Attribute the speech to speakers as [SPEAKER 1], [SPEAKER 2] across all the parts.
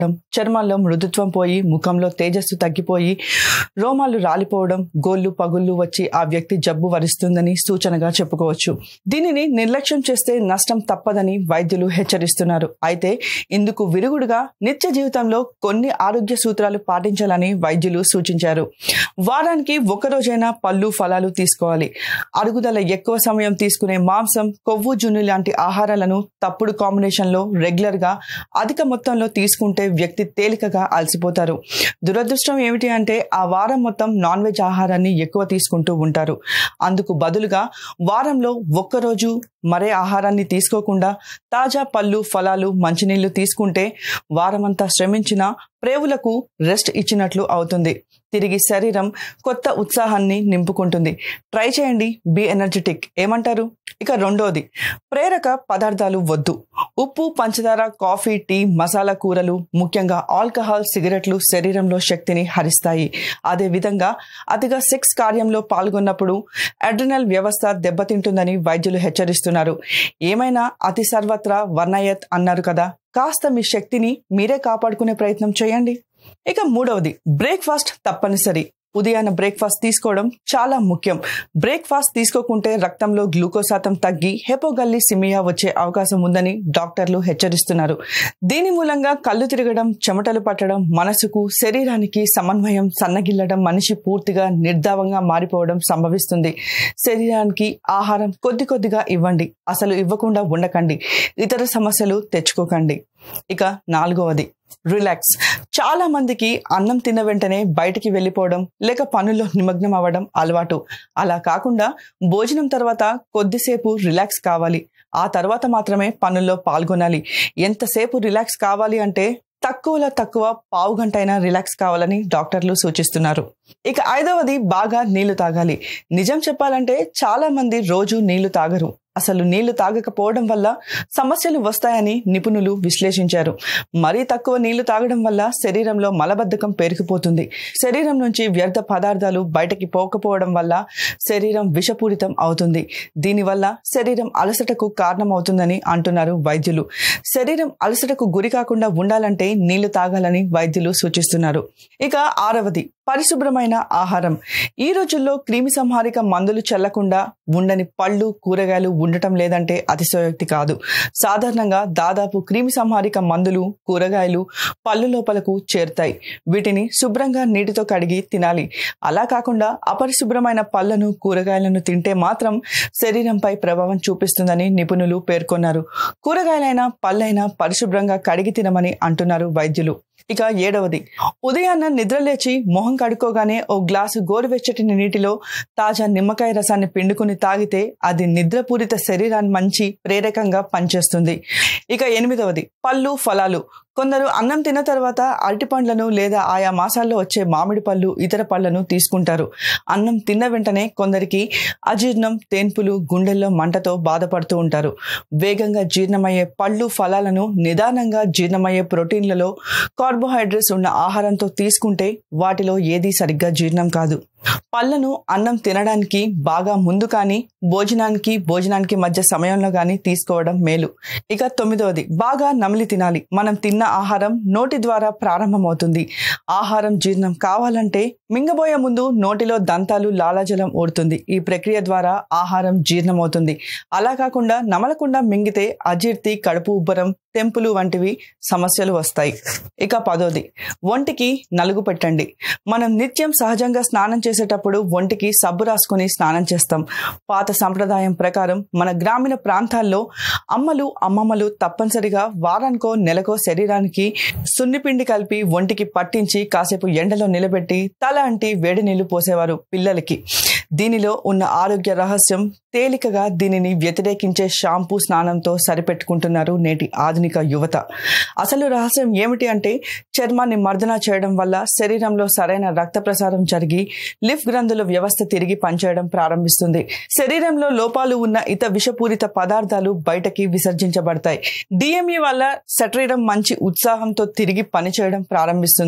[SPEAKER 1] చర్మాల్లో మృదుత్వం పోయి ముఖంలో తేజస్సు తగ్గిపోయి రోమాలు రాలిపోవడం గోళ్ళు పగుళ్ళు వచ్చి ఆ వ్యక్తి జబ్బు వరిస్తుందని సూచనగా చెప్పుకోవచ్చు దీనిని నిర్లక్ష్యం చేస్తే నష్టం తప్పదని వైద్యులు హెచ్చరిస్తున్నారు అయితే ఇందుకు విరుగుడుగా నిత్య జీవితంలో కొన్ని ఆరోగ్య సూత్రాలు పాటించాలని వైద్యులు సూచించారు వారానికి ఒక్కరోజైనా పళ్ళు ఫలాలు తీసుకోవాలి అరుగుదల ఎక్కువ సమయం తీసుకునే మాంసం కొవ్వు జున్ను లాంటి ఆహారాలను తప్పుడు కాంబినేషన్లో రెగ్యులర్గా అధిక మొత్తంలో తీసుకుంటే వ్యక్తి తేలికగా అలసిపోతారు దురదృష్టం ఏమిటి అంటే ఆ వారం మొత్తం నాన్ వెజ్ ఆహారాన్ని ఎక్కువ తీసుకుంటూ ఉంటారు అందుకు బదులుగా వారంలో ఒక్కరోజు మరే ఆహారాన్ని తీసుకోకుండా తాజా పళ్ళు ఫలాలు మంచినీళ్లు తీసుకుంటే వారమంతా శ్రమించిన ప్రేవులకు రెస్ట్ ఇచ్చినట్లు అవుతుంది తిరిగి శరీరం కొత్త ఉత్సాహాన్ని నింపుకుంటుంది ట్రై చేయండి బి ఎనర్జెటిక్ ఏమంటారు ఇక రెండోది ప్రేరక పదార్థాలు వద్దు ఉప్పు పంచదార కాఫీ టీ మసాలా కూరలు ముఖ్యంగా ఆల్కహాల్ సిగరెట్లు శరీరంలో శక్తిని హరిస్తాయి అదే విధంగా అతిగా సెక్స్ కార్యంలో పాల్గొన్నప్పుడు అడ్రినల్ వ్యవస్థ దెబ్బతింటుందని వైద్యులు హెచ్చరిస్తున్నారు ఏమైనా అతి సర్వత్రా వర్ణయత్ అన్నారు కదా కాస్త మీ శక్తిని మీరే కాపాడుకునే ప్రయత్నం చేయండి ఇక మూడవది బ్రేక్ఫాస్ట్ తప్పనిసరి ఉదయాన్న బ్రేక్ఫాస్ట్ తీసుకోవడం చాలా ముఖ్యం బ్రేక్ఫాస్ట్ తీసుకోకుంటే రక్తంలో గ్లూకోజ్ శాతం తగ్గి హెపోగల్లిసిమియా వచ్చే అవకాశం ఉందని డాక్టర్లు హెచ్చరిస్తున్నారు దీని మూలంగా కళ్ళు తిరగడం చెమటలు పట్టడం మనసుకు శరీరానికి సమన్వయం సన్నగిల్లడం మనిషి పూర్తిగా నిర్ధావంగా మారిపోవడం సంభవిస్తుంది శరీరానికి ఆహారం కొద్ది కొద్దిగా ఇవ్వండి అసలు ఇవ్వకుండా ఉండకండి ఇతర సమస్యలు తెచ్చుకోకండి ఇక నాలుగవది రిలాక్స్ చాలా మందికి అన్నం తిన్న వెంటనే బయటికి వెళ్ళిపోవడం లేక పనుల్లో నిమగ్నం అవ్వడం అలవాటు అలా కాకుండా భోజనం తర్వాత కొద్దిసేపు రిలాక్స్ కావాలి ఆ తర్వాత మాత్రమే పనుల్లో పాల్గొనాలి ఎంతసేపు రిలాక్స్ కావాలి అంటే తక్కువలో తక్కువ పావు గంట అయినా రిలాక్స్ కావాలని డాక్టర్లు సూచిస్తున్నారు ఇక ఐదవది బాగా నీళ్లు తాగాలి నిజం చెప్పాలంటే చాలా మంది రోజు నీళ్లు తాగరు అసలు నీళ్లు తాగకపోవడం వల్ల సమస్యలు వస్తాయని నిపుణులు విశ్లేషించారు మరీ తక్కువ నీళ్లు తాగడం వల్ల శరీరంలో మలబద్ధకం పెరిగిపోతుంది శరీరం నుంచి వ్యర్థ పదార్థాలు బయటకి పోకపోవడం వల్ల శరీరం విషపూరితం అవుతుంది దీనివల్ల శరీరం అలసటకు కారణమవుతుందని అంటున్నారు వైద్యులు శరీరం అలసటకు గురి కాకుండా ఉండాలంటే నీళ్లు తాగాలని వైద్యులు సూచిస్తున్నారు ఇక ఆరవది పరిశుభ్రమైన ఆహారం ఈ రోజుల్లో క్రిమి సంహారిక మందులు చల్లకుండా ఉండని పళ్ళు కూరగాయలు ఉండటం లేదంటే అతిశయోక్తి కాదు సాధారణంగా దాదాపు క్రిమి సంహారిక మందులు కూరగాయలు పళ్ళు లోపలకు చేరుతాయి వీటిని శుభ్రంగా నీటితో కడిగి తినాలి అలా కాకుండా అపరిశుభ్రమైన పళ్ళను కూరగాయలను తింటే మాత్రం శరీరంపై ప్రభావం చూపిస్తుందని నిపుణులు పేర్కొన్నారు కూరగాయలైనా పళ్ళైనా పరిశుభ్రంగా కడిగి తినమని అంటున్నారు వైద్యులు ఇక ఏడవది ఉదయాన్న నిద్రలేచి మొహం కడుక్కోగానే ఓ గ్లాసు గోరువెచ్చటి నీటిలో తాజా నిమ్మకాయ రసాన్ని పిండుకుని తాగితే అది నిద్రపూరిత శరీరాన్ని మంచి ప్రేరకంగా పనిచేస్తుంది ఇక ఎనిమిదవది పళ్ళు ఫలాలు కొందరు అన్నం తిన్న తర్వాత అరటి పండ్లను లేదా ఆయా మాసాల్లో వచ్చే మామిడి పళ్ళు ఇతర పళ్లను తీసుకుంటారు అన్నం తిన్న వెంటనే కొందరికి అజీర్ణం తేన్పులు గుండెల్లో మంటతో బాధపడుతూ ఉంటారు వేగంగా జీర్ణమయ్యే పళ్ళు ఫలాలను నిదానంగా జీర్ణమయ్యే ప్రోటీన్లలో కార్బోహైడ్రేట్స్ ఉన్న ఆహారంతో తీసుకుంటే వాటిలో ఏదీ సరిగ్గా జీర్ణం కాదు పళ్ళను అన్నం తినడానికి బాగా ముందు కానీ భోజనానికి భోజనానికి మధ్య సమయంలో కానీ తీసుకోవడం మేలు ఇక తొమ్మిదవది బాగా నమిలి తినాలి మనం తిన్న ఆహారం నోటి ద్వారా ప్రారంభమవుతుంది ఆహారం జీర్ణం కావాలంటే మింగబోయే ముందు నోటిలో దంతాలు లాలాజలం ఊడుతుంది ఈ ప్రక్రియ ద్వారా ఆహారం జీర్ణమవుతుంది అలా కాకుండా నమలకుండా మింగితే అజీర్తి కడుపు ఉబ్బరం తెంపులు వంటివి సమస్యలు వస్తాయి ఇక పదోది ఒంటికి నలుగు పెట్టండి మనం నిత్యం సహజంగా స్నానం చేసేటప్పుడు ఒంటికి సబ్బు రాసుకొని స్నానం చేస్తాం పాత సంప్రదాయం ప్రకారం మన గ్రామీణ ప్రాంతాల్లో అమ్మలు అమ్మమ్మలు తప్పనిసరిగా వారానికో నెలకో శరీరానికి సున్నిపిండి కలిపి ఒంటికి పట్టించి కాసేపు ఎండలో నిలబెట్టి తల అంటి వేడి నీళ్లు పోసేవారు పిల్లలకి దీనిలో ఉన్న ఆరోగ్య రహస్యం తేలికగా దీనిని వ్యతిరేకించే షాంపూ స్నానంతో సరిపెట్టుకుంటున్నారు నేటి ఆధునిక యువత అసలు రహస్యం ఏమిటి అంటే చర్మాన్ని మర్దన చేయడం వల్ల శరీరంలో సరైన రక్త ప్రసారం జరిగి లిఫ్ గ్రంథుల వ్యవస్థ తిరిగి పనిచేయడం ప్రారంభిస్తుంది శరీరంలో లోపాలు ఉన్న ఇత విషపూరిత పదార్థాలు బయటకి విసర్జించబడతాయి డిఎంఈ వల్ల శరీరం మంచి ఉత్సాహంతో తిరిగి పనిచేయడం ప్రారంభిస్తుంది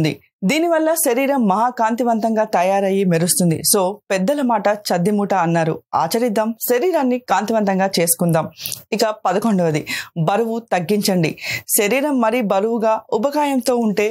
[SPEAKER 1] దీనివల్ల శరీరం మహాకాంతివంతంగా తయారయ్యి మెరుస్తుంది సో పెద్దల మాట చద్దిమూట అన్నారు ఆచరిద్దాం శరీరాన్ని కాంతివంతంగా చేసుకుందాం ఇక పదకొండవది బరువు తగ్గించండి శరీరం మరీ బరువుగా ఉబకాయంతో ఉంటే